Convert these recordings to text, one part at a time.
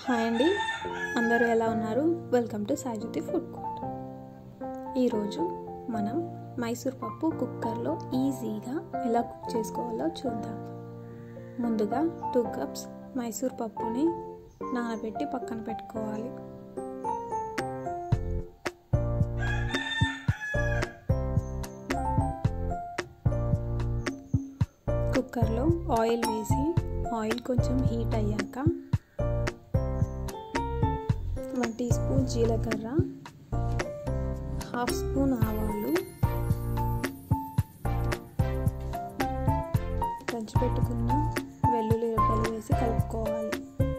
hi అండి అందరూ ఎలా ఉన్నారు welcome to Sai Jyothi food court ఈరోజు మనం మైసూర్ పప్పు కుక్కర్లో ఈజీగా ఎలా కుక్ చేసుకోవాలో చూద్దాం ముందుగా టూ కప్స్ మైసూర్ పప్పుని నానబెట్టి పక్కన పెట్టుకోవాలి కుక్కర్లో ఆయిల్ వేసి ఆయిల్ కొంచెం హీట్ అయ్యాక వన్ టీ స్పూన్ జీలకర్ర హాఫ్ స్పూన్ ఆవాలు దంచి పెట్టుకున్న వెల్లుల్లి రెబ్బలు వేసి కలుపుకోవాలి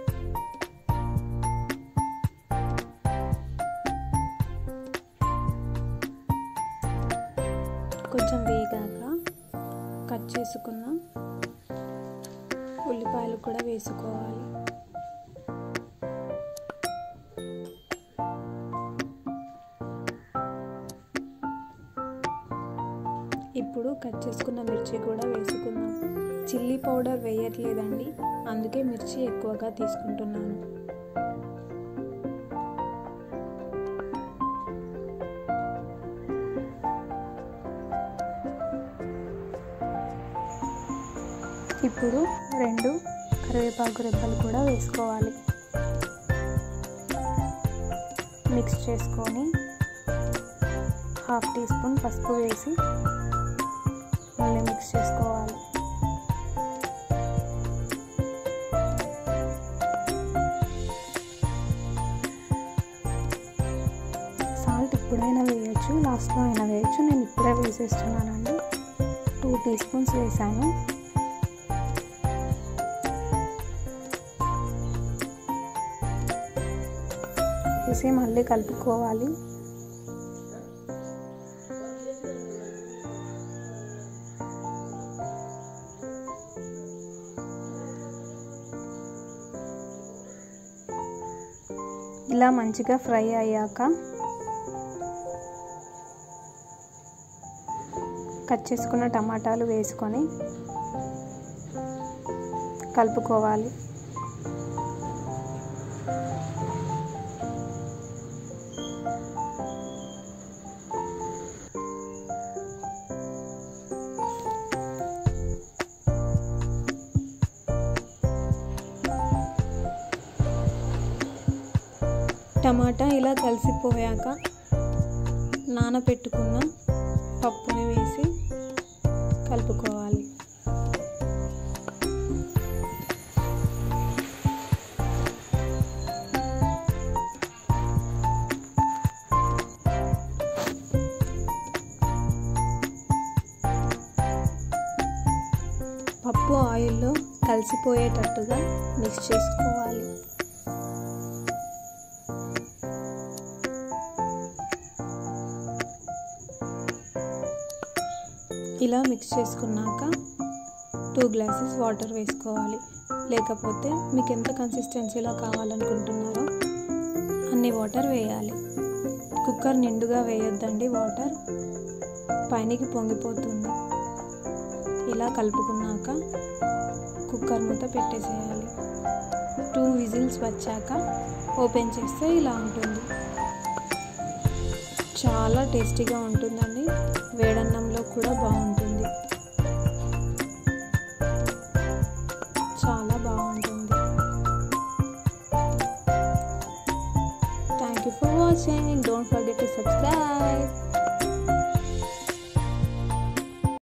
కొంచెం వేగాక కట్ చేసుకున్న ఉల్లిపాయలు కూడా వేసుకోవాలి ఇప్పుడు కట్ చేసుకున్న మిర్చి కూడా వేసుకుందాం చిల్లీ పౌడర్ వేయట్లేదండి అందుకే మిర్చి ఎక్కువగా తీసుకుంటున్నాను ఇప్పుడు రెండు కరివేపాకు రెబ్బలు కూడా వేసుకోవాలి మిక్స్ చేసుకొని హాఫ్ టీ స్పూన్ పసుపు వేసి మళ్ళీ మిక్స్ చేసుకోవాలి సాల్ట్ ఇప్పుడైనా వేయచ్చు లాస్ట్లో అయినా వేయచ్చు నేను ఇప్పుడే వేసేస్తున్నానండి టూ టీ స్పూన్స్ వేసాను వేసి మళ్ళీ కలుపుకోవాలి ఇలా మంచిగా ఫ్రై అయ్యాక కట్ చేసుకున్న టమాటాలు వేసుకొని కలుపుకోవాలి టమాటా ఇలా కలిసిపోయాక నానబెట్టుకున్న పప్పుని వేసి కలుపుకోవాలి పప్పు ఆయిల్లో కలిసిపోయేటట్టుగా మిక్స్ చేసుకోవాలి ఇలా మిక్స్ చేసుకున్నాక టూ గ్లాసెస్ వాటర్ వేసుకోవాలి లేకపోతే మీకు ఎంత కన్సిస్టెన్సీలో కావాలనుకుంటున్నారో అన్ని వాటర్ వేయాలి కుక్కర్ నిండుగా వేయొద్దండి వాటర్ పైనకి పొంగిపోతుంది ఇలా కలుపుకున్నాక కుక్కర్ మూత పెట్టేసేయాలి టూ విజిల్స్ వచ్చాక ఓపెన్ చేస్తే ఇలా ఉంటుంది చాలా టేస్టీగా ఉంటుందండి వేడన్నంలో కూడా బాగుంటుంది చాలా బాగుంటుంది thank you for watching don't forget to subscribe